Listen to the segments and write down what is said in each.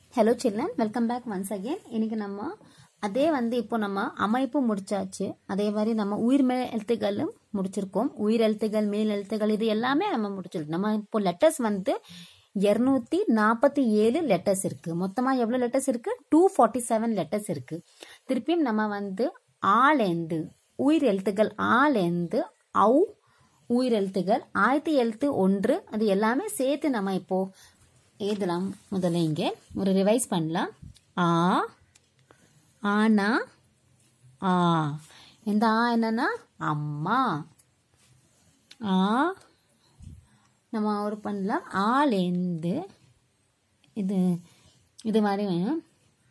Hello children welcome back once again இன்னைக்கு நம்ம அதே வந்து இப்போ நம்ம அமைப்பு முடிச்சாச்சு அதே மாதிரி நம்ம உயிர் மேல் எழுத்துக்களும் முடிச்சிருக்கோம் உயிர் எழுத்துக்கள் மேல் எழுத்துக்கள் இது எல்லாமே நம்ம முடிச்சிருக்கோம் நம்ம இப்போ லெட்டர்ஸ் வந்து இருநூத்தி நாற்பத்தி ஏழு லெட்டர்ஸ் இருக்கு மொத்தமா எவ்வளவு லெட்டர்ஸ் இருக்கு டூ ஃபார்ட்டி செவன் லெட்டர்ஸ் இருக்கு திருப்பியும் நம்ம வந்து ஆலேந்து உயிர் எழுத்துக்கள் ஆலேந்து ஔ உயிர் எழுத்துக்கள் ஆயிரத்தி எழுத்து ஒன்று அது எல்லாமே சேர்த்து நம்ம இப்போ எழுதலாம் முதல்ல இங்கே ஒரு ரிவைஸ் பண்ணலாம் ஆ ஆனா ஆ இந்த ஆ என்னன்னா அம்மா ஆ நம்ம ஒரு பண்ணலாம் ஆலேந்து இது இது மாதிரி வேணும்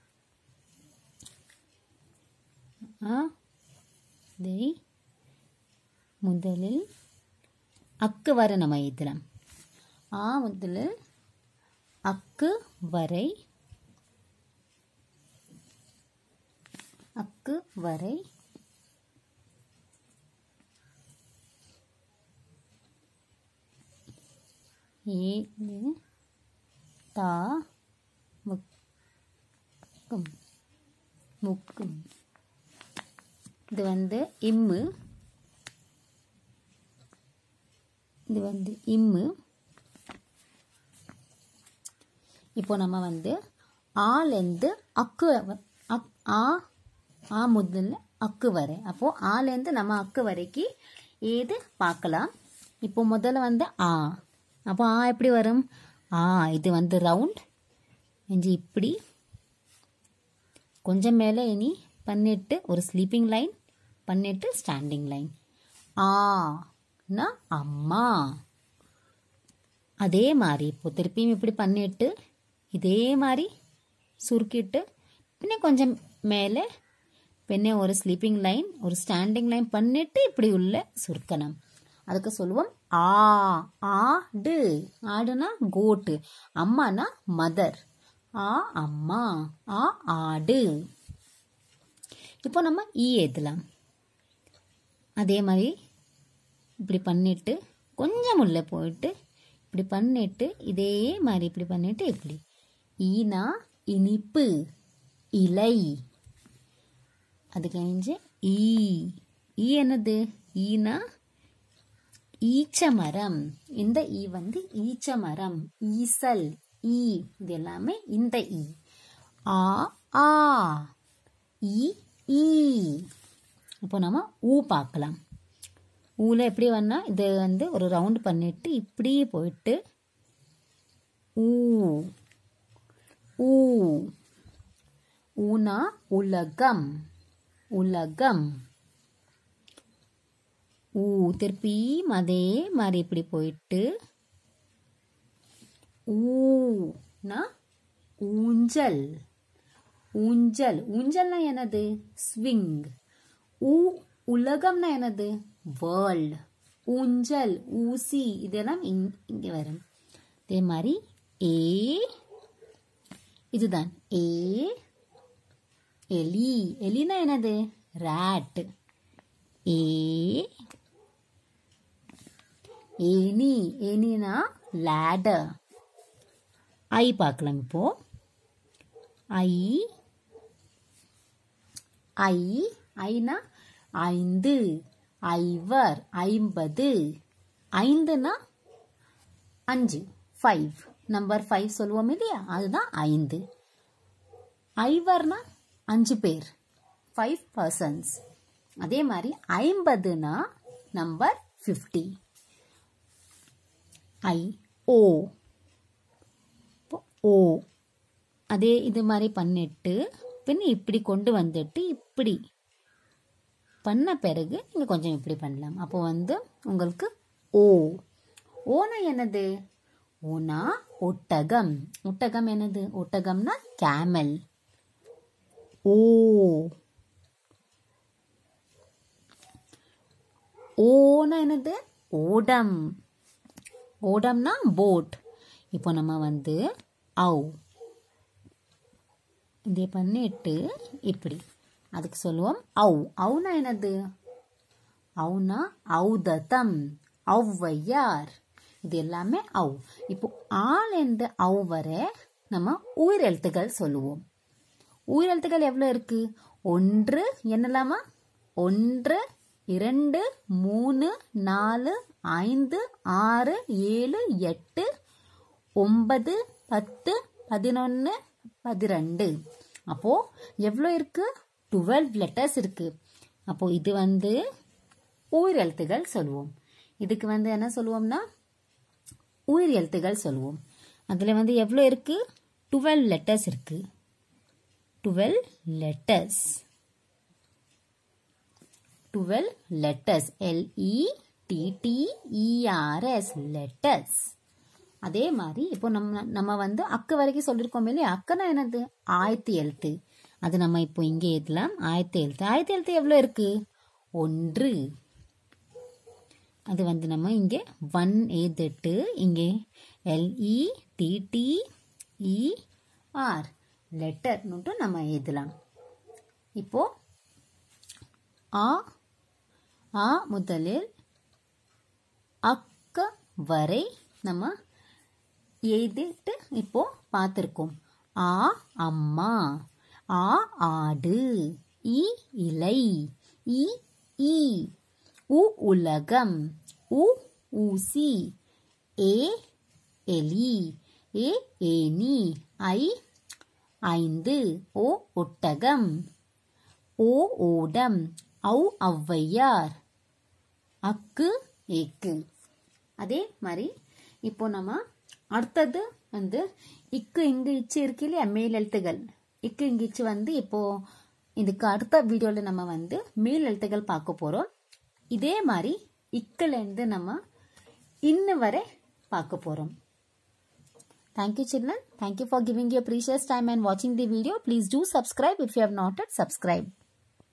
ஆ இதை முதலில் அக்கு வரை நம்ம எழுதலாம் ஆ முதலில் அக்கு வரை அக்கு வரை ஏழு தா முக்கும் முக்கும் இது வந்து இம்மு இது வந்து இம்மு இப்போ நம்ம வந்து ஆலேருந்து அக்கு வ- அக் ஆ ஆ முதல்ல அக்கு வரை அப்போ ஆலேருந்து நம்ம அக்கு வரைக்கு ஏது பார்க்கலாம் இப்போ முதல்ல வந்து ஆ அப்போ ஆ எப்படி வரும் ஆ இது வந்து ரவுண்ட் இஞ்சி இப்படி கொஞ்சம் மேலே இனி பண்ணிட்டு ஒரு ஸ்லீப்பிங் லைன் பண்ணிட்டு ஸ்டாண்டிங் லைன் ஆனா அம்மா அதே மாதிரி இப்போ திருப்பியும் இப்படி பண்ணிட்டு இதே மாதிரி சுருக்கிட்டு பின்ன கொஞ்சம் மேலே பின்ன ஒரு ஸ்லீப்பிங் லைன் ஒரு ஸ்டாண்டிங் லைன் பண்ணிட்டு இப்படி உள்ள சுருக்கணும் அதுக்கு சொல்லுவோம் ஆ ஆடு ஆடுனா கோட்டு அம்மானா மதர் ஆ அம்மா ஆ ஆடு இப்போ நம்ம ஈ எழுதலாம் அதே மாதிரி இப்படி பண்ணிட்டு கொஞ்சம் உள்ள போயிட்டு இப்படி பண்ணிட்டு இதே மாதிரி இப்படி பண்ணிட்டு இப்படி ஈனா இனிப்பு இலை அது கழிஞ்சு ஈ ஈ என்னது ஈனா ஈச்ச மரம் இந்த ஈ வந்து ஈச்ச மரம் ஈசல் ஈ இது எல்லாமே இந்த ஈ ஆ ஆ ஈ ஈ இப்போ நம்ம ஊ பார்க்கலாம் ஊல எப்படி வந்தா இது வந்து ஒரு ரவுண்ட் பண்ணிட்டு இப்படி போயிட்டு ஊ ஊ ஊனா உலகம் உலகம் ஊ திருப்பி அதே மாதிரி இப்படி போயிட்டு ஊனா ஊஞ்சல் ஊஞ்சல் ஊஞ்சல்னா என்னது ஸ்விங் ஊ உலகம்னா என்னது வேர்ல்ட் ஊஞ்சல் ஊசி இதெல்லாம் இங்- இங்க வரும் அதே மாதிரி ஏ இதுதான் ஏ எலி எலினா என்னது ராட் ஏ ஏனி ஏனினா லேடர் ஐ பார்க்கலாம் இப்போ ஐ ஐ ஐனா ஐந்து ஐவர் ஐம்பது ஐந்துனா அஞ்சு ஃபைவ் நம்பர் ஃபைவ் சொல்லுவோம் இல்லையா அதுதான் ஐந்து ஐவர்னா அஞ்சு பேர் ஃபைவ் பர்சன்ஸ் அதே மாதிரி ஐம்பதுனா நம்பர் ஃபிஃப்டி ஐ ஓ இப்போ ஓ அதே இது மாதிரி பண்ணிட்டு பின் இப்படி கொண்டு வந்துட்டு இப்படி பண்ண பிறகு நீங்கள் கொஞ்சம் இப்படி பண்ணலாம் அப்போ வந்து உங்களுக்கு ஓ ஓனா என்னது ஓனா ஒட்டகம் ஒட்டகம் என்னது ஒட்டகம்னா கேமல் ஓ ஓனா என்னது ஓடம் ஓடம்னா போட் இப்போ நம்ம வந்து ஔ இதே பண்ணிட்டு இப்படி அதுக்கு சொல்லுவோம் ஔ ஔனா என்னது ஔனா ஔததம் ஔவையார் இது எல்லாமே ஔ இப்போ ஆள் எந்த ஔ வர நம்ம உயிரெழுத்துக்கள் சொல்லுவோம் உயிரெழுத்துக்கள் எவ்வளோ இருக்கு ஒன்று என்னலாமா ஒன்று இரண்டு மூணு நாலு ஐந்து ஆறு ஏழு எட்டு ஒன்பது பத்து பதினொன்று பதிரெண்டு அப்போ எவ்வளோ இருக்கு டுவெல் லெட்டர்ஸ் இருக்கு அப்போ இது வந்து உயிரெழுத்துகள் சொல்லுவோம் இதுக்கு வந்து என்ன சொல்லுவோம்னா உயிர் எழுத்துகள் சொல்லுவோம் அதில் வந்து எவ்வளோ இருக்கு டுவெல் லெட்டர்ஸ் இருக்கு twelve letters twelve letters L E T T E R S letters அதே மாதிரி இப்போ நம்ம நம்ம வந்து அக்கு வரைக்கும் சொல்லியிருக்கோம் இல்லையா அக்கனா என்னது ஆயத்தி எழுத்து அது நம்ம இப்போ இங்கே எழுதலாம் ஆயத்தி எழுத்து ஆயத்தி எழுத்து எவ்வளோ இருக்கு ஒன்று அது வந்து நம்ம இங்கே ஒன் எழுதிட்டு இங்கே எல்இ டிடி இஆர் லெட்டர்னுட்டு நம்ம எழுதலாம் இப்போ ஆ ஆ முதலில் அக்க வரை நம்ம எழுதிட்டு இப்போ பார்த்துருக்கோம் ஆ அம்மா ஆ ஆடு இ இலை இ ஈ உ உலகம் உ ஊசி ஏ எலி ஏ ஏனி ஐ ஐந்து ஓ ஒட்டகம் ஓ ஓடம் ஔ ஔவையார் அக்கு ஏக்கு அதே மாதிரி இப்போ நம்ம அடுத்தது வந்து இக்கு இங்கு இச்சு இருக்கு இல்லையா மேல் எழுத்துகள் இக்கு இங்கு இச்சு வந்து இப்போ இதுக்கு அடுத்த வீடியோவில் நம்ம வந்து மேல் எழுத்துகள் பார்க்க போகிறோம் இதே மாதிரி இக்குலேருந்து நம்ம இன்ன வரை பார்க்க போகிறோம் Thank you children. Thank you for giving your precious time and watching the video. Please do subscribe if you have not yet subscribed.